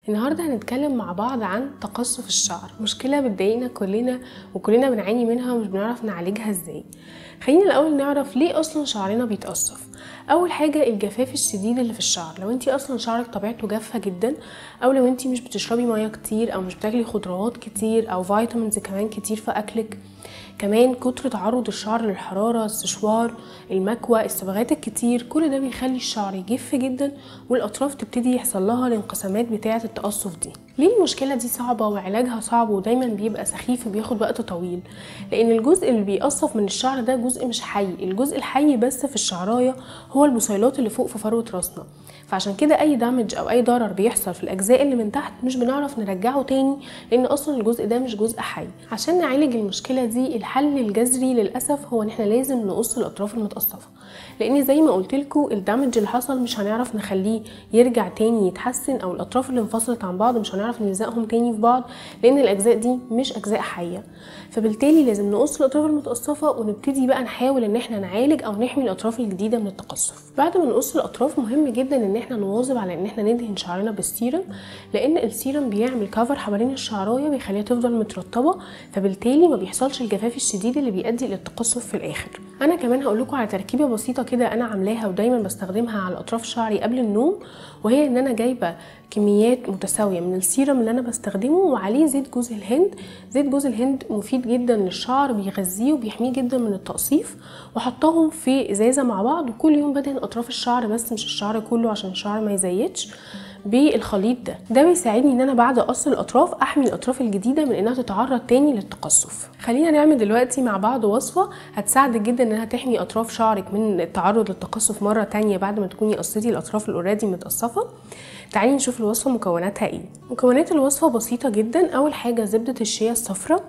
النهارده هنتكلم مع بعض عن تقصف الشعر مشكله بتضايقنا كلنا وكلنا بنعاني منها ومش بنعرف نعالجها ازاي خلينا الاول نعرف ليه اصلا شعرنا بيتقصف اول حاجه الجفاف الشديد اللي في الشعر لو انتي اصلا شعرك طبيعته جافه جدا او لو انتي مش بتشربي ميه كتير او مش بتاكلي خضروات كتير او فيتامينز كمان كتير في اكلك كمان كتر تعرض الشعر للحرارة السشوار المكوى الصبغات الكتير كل ده بيخلي الشعر يجف جدا والأطراف تبتدي يحصل لها الانقسامات بتاعة التقصف دي ليه المشكلة دي صعبة وعلاجها صعب ودايما بيبقى سخيف وبياخد وقت طويل لأن الجزء اللي بيقصف من الشعر ده جزء مش حي الجزء الحي بس في الشعراية هو البصيلات اللي فوق في فروة راسنا فعشان كده اي دامج او اي ضرر بيحصل في الاجزاء اللي من تحت مش بنعرف نرجعه تاني لان اصلا الجزء ده مش جزء حي عشان نعالج المشكله دي الحل الجذري للاسف هو ان احنا لازم نقص الاطراف المتقصفه لان زي ما قلت لكم الدامج اللي حصل مش هنعرف نخليه يرجع تاني يتحسن او الاطراف اللي انفصلت عن بعض مش هنعرف نلزقهم تاني في بعض لان الاجزاء دي مش اجزاء حيه فبالتالي لازم نقص الاطراف المتقصفه ونبتدي بقى نحاول ان احنا نعالج او نحمي الاطراف الجديده من التقصف بعد ما نقص الاطراف مهم جدا ان احنا نواظب على ان احنا ندهن شعرنا بالسيرم لان السيرم بيعمل كفر حوالين الشعرايه بيخليها تفضل مترطبه فبالتالي ما بيحصلش الجفاف الشديد اللي بيؤدي للتقصف في الاخر انا كمان هقول لكم على تركيبه بسيطه كده انا عاملاها ودايما بستخدمها على اطراف شعري قبل النوم وهي ان انا جايبه كميات متساويه من السيرم اللي انا بستخدمه وعليه زيت جوز الهند زيت جوز الهند مفيد جدا للشعر بيغذيه وبيحميه جدا من التقصيف واحطهم في ازازه مع بعض وكل يوم بدهن اطراف الشعر بس مش الشعر كله عشان الشعر ما يزيتش بالخليط ده ده بيساعدني ان انا بعد قص الاطراف احمي الاطراف الجديده من انها تتعرض تاني للتقصف خلينا نعمل دلوقتي مع بعض وصفه هتساعدك جدا انها تحمي اطراف شعرك من التعرض للتقصف مره تانية بعد ما تكوني قصيتي الاطراف الاوريدي متقصفه تعالي نشوف الوصفه مكوناتها ايه مكونات الوصفه بسيطه جدا اول حاجه زبده الشيا الصفراء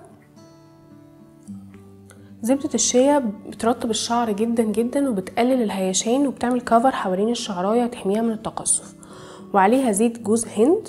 زبدة الشيا بترطب الشعر جدا جدا وبتقلل الهيشان وبتعمل كفر حوالين الشعراية تحميها من التقصف وعليها زيت جوز هند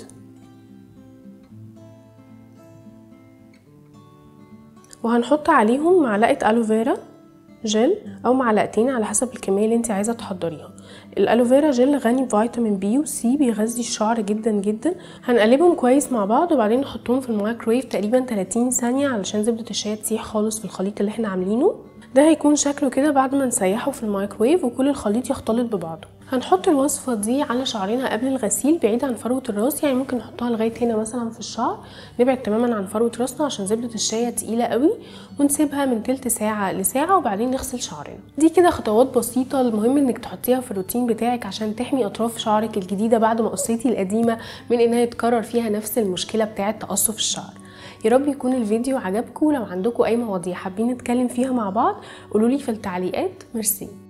وهنحط عليهم معلقة ألوفيرا جل او معلقتين على حسب الكميه اللي انت عايزه تحضريها الالوفيرا جل غني بفيتامين بي وسي بيغذي الشعر جدا جدا هنقلبهم كويس مع بعض وبعدين نحطهم في الميكرويف تقريبا 30 ثانيه علشان زبده الشيا تسيح خالص في الخليط اللي احنا عاملينه ده هيكون شكله كده بعد ما نسيحه في الميكرويف وكل الخليط يختلط ببعضه هنحط الوصفة دي على شعرنا قبل الغسيل بعيد عن فروة الراس يعني ممكن نحطها لغاية هنا مثلا في الشعر نبعد تماما عن فروة راسنا عشان زبدة الشاي تقيلة قوي ونسيبها من تلت ساعة لساعة وبعدين نغسل شعرنا دي كده خطوات بسيطة المهم انك تحطيها في الروتين بتاعك عشان تحمي اطراف شعرك الجديدة بعد ما قصيتي القديمة من انها يتكرر فيها نفس المشكلة بتاعة تقصف الشعر يا رب يكون الفيديو عجبكم لو عندكم اي مواضيع حابين نتكلم فيها مع بعض قولولي في التعليقات ميرسي